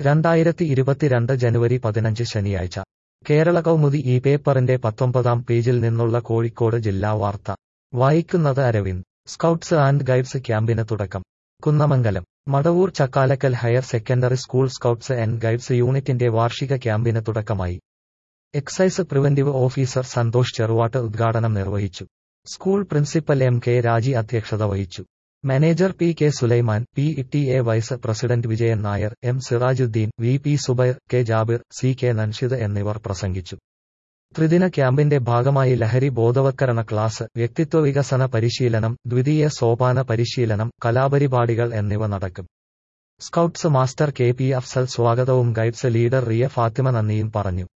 രണ്ടായിരത്തി ഇരുപത്തിരണ്ട് ജനുവരി പതിനഞ്ച് ശനിയാഴ്ച കേരള കൗമുദി ഈ പേപ്പറിന്റെ പത്തൊമ്പതാം പേജിൽ നിന്നുള്ള കോഴിക്കോട് ജില്ലാ വാർത്ത വായിക്കുന്നത് അരവിന്ദ് സ്കൗട്ട്സ് ആൻഡ് ഗൈഡ്സ് ക്യാമ്പിന് തുടക്കം Kunnamangalam Madavoor Chakkalakkal higher secondary school scouts and guides യൂണിറ്റിന്റെ വാർഷിക ക്യാമ്പിന് തുടക്കമായി excise preventive officer Santhosh Cheruvattu ഉദ്ഘാടനം നിർവഹിച്ചു school principal M K Raji അധ്യക്ഷത വഹിച്ചു manager P K Sulaiman P T A vice president Vijayan Nair M Sirajuddin V P Subair K Jabir C K Nanshid എന്നിവർ പ്രസംഗിച്ചു ത്രിദിന ക്യാമ്പിന്റെ ഭാഗമായി ലഹരി ബോധവത്കരണ ക്ലാസ് വ്യക്തിത്വ വികസന പരിശീലനം ദ്വിതീയ സോപാന പരിശീലനം കലാപരിപാടികൾ എന്നിവ നടക്കും scouts master K P Afsal സ്വാഗതവും ഗൈഡ്സ് ലീഡർ റിയ ഫാത്തിമ നന്ദിയും പറഞ്ഞു